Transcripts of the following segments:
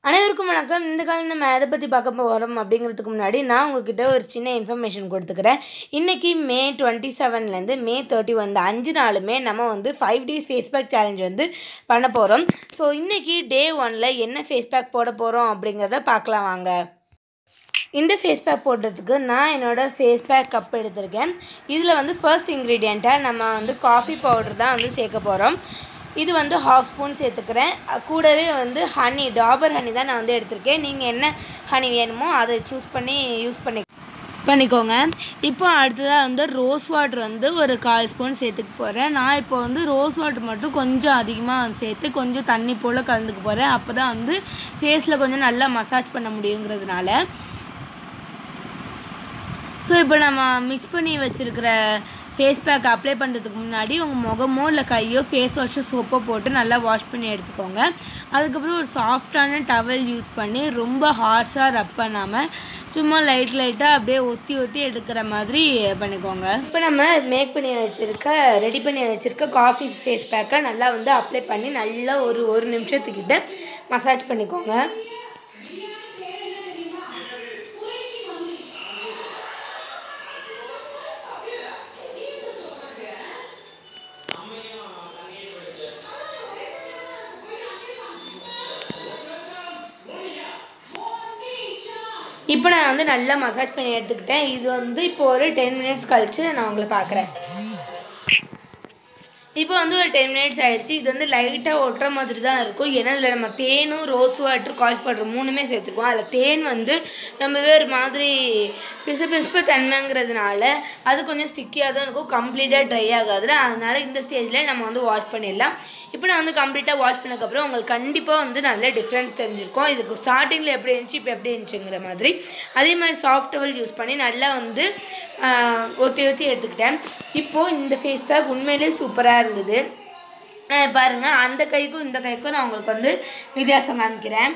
அனைவருக்கும் வணக்கம் இந்த காலம் நம்ம எதை பற்றி பார்க்க போகிறோம் அப்படிங்கிறதுக்கு முன்னாடி நான் உங்ககிட்ட ஒரு சின்ன இன்ஃபர்மேஷன் கொடுத்துக்கிறேன் இன்றைக்கி மே டுவெண்ட்டி செவன்லேருந்து மே தேர்ட்டி வந்து அஞ்சு நாளுமே நம்ம வந்து ஃபைவ் டேஸ் ஃபேஸ்பேக் சேலஞ்ச் வந்து பண்ண போகிறோம் ஸோ இன்றைக்கி டே ஒனில் என்ன ஃபேஸ்பேக் போட போகிறோம் அப்படிங்கிறத பார்க்கலாம் வாங்க இந்த ஃபேஸ் பேக் போடுறதுக்கு நான் என்னோடய ஃபேஸ் பேக் கப் எடுத்திருக்கேன் இதில் வந்து ஃபர்ஸ்ட் இன்க்ரீடியண்ட்டாக நம்ம வந்து காஃபி பவுடர் தான் வந்து சேர்க்க போகிறோம் இது வந்து ஹாஃப் ஸ்பூன் சேர்த்துக்கிறேன் அஹ் கூடவே வந்து ஹனி டாபர் ஹனி தான் நான் வந்து எடுத்திருக்கேன் நீங்கள் என்ன ஹனி வேணுமோ அதை சூஸ் பண்ணி யூஸ் பண்ணி பண்ணிக்கோங்க இப்போ அடுத்ததாக வந்து ரோஸ் வாட்டர் வந்து ஒரு கால் ஸ்பூன் சேர்த்துக்க போகிறேன் நான் இப்போ வந்து ரோஸ் வாட்டர் மட்டும் கொஞ்சம் அதிகமாக சேர்த்து கொஞ்சம் தண்ணி போல் கலந்துக்க போகிறேன் அப்போ தான் வந்து ஃபேஸில் கொஞ்சம் நல்லா மசாஜ் பண்ண முடியுங்கிறதுனால ஸோ இப்போ நம்ம மிக்ஸ் பண்ணி வச்சுருக்கிற ஃபேஸ் பேக் அப்ளை பண்ணுறதுக்கு முன்னாடி உங்கள் முகமோ இல்லை கையோ ஃபேஸ் வாஷோ சோப்போ போட்டு நல்லா வாஷ் பண்ணி எடுத்துக்கோங்க அதுக்கப்புறம் ஒரு சாஃப்டான டவல் யூஸ் பண்ணி ரொம்ப ஹார்ஷாக ரப் பண்ணாமல் சும்மா லைட் லைட்டாக அப்படியே ஒத்தி ஒத்தி எடுக்கிற மாதிரி பண்ணிக்கோங்க இப்போ நம்ம மேக் பண்ணி வச்சுருக்க ரெடி பண்ணி வச்சுருக்க காஃபி ஃபேஸ் பேக்கை நல்லா வந்து அப்ளை பண்ணி நல்லா ஒரு ஒரு நிமிஷத்துக்கிட்ட மசாஜ் பண்ணிக்கோங்க இப்போ நான் வந்து நல்லா மசாஜ் பண்ணி எடுத்துக்கிட்டேன் இது வந்து இப்போ ஒரு டென் மினிட்ஸ் கழிச்சு நான் உங்களை பார்க்குறேன் இப்போ வந்து ஒரு டென் மினிட்ஸ் ஆயிடுச்சு இது வந்து லைட்டாக ஒட்டுற மாதிரி தான் இருக்கும் ஏன்னா இதில் நம்ம தேனும் ரோஸ் வாட்டர் காஃபி பவுடர் மூணுமே சேர்த்துருக்கோம் அதில் தேன் வந்து ரொம்பவே ஒரு மாதிரி பிசு பிசுப்பு தன்மைங்கிறதுனால அது கொஞ்சம் ஸ்டிக்கியாக தான் இருக்கும் கம்ப்ளீட்டாக ட்ரை ஆகாதுல அதனால இந்த ஸ்டேஜில் நம்ம வந்து வாஷ் பண்ணிடலாம் இப்போ நான் வந்து கம்ப்ளீட்டாக வாஷ் பண்ணக்கப்புறம் உங்களுக்கு கண்டிப்பாக வந்து நல்ல டிஃப்ரென்ஸ் தெரிஞ்சிருக்கும் இதுக்கு ஸ்டார்டிங்கில் எப்படி இருந்துச்சு இப்போ எப்படி இருந்துச்சுங்கிற மாதிரி அதே மாதிரி சாஃப்ட் டவல் யூஸ் பண்ணி நல்லா வந்து ஆஹ், ஒத்தி ஒத்தி எடுத்துக்கிட்டேன் இப்போது இந்த ஃபேஸ் பேக் உண்மையிலேயே சூப்பராக இருந்தது ஆஹ், பாருங்க அந்த கைக்கும் இந்த கைக்கும் நான் உங்களுக்கு வந்து வித்தியாசம் காமிக்கிறேன்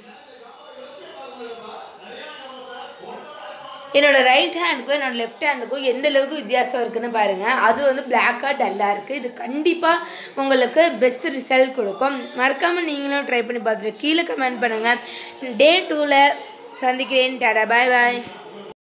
என்னோட ரைட் ஹேண்டுக்கும் என்னோட லெஃப்ட் ஹேண்டுக்கும் எந்த அளவுக்கு வித்தியாசம் இருக்குன்னு பாருங்கள் அது வந்து பிளாக்காக டல்லாக இருக்குது இது கண்டிப்பாக உங்களுக்கு பெஸ்ட் ரிசல்ட் கொடுக்கும் மறக்காமல் நீங்களும் ட்ரை பண்ணி பார்த்துட்டு கீழே கமெண்ட் பண்ணுங்கள் டே டூவில் சந்திக்கிறேன் டாடா பாய் பாய்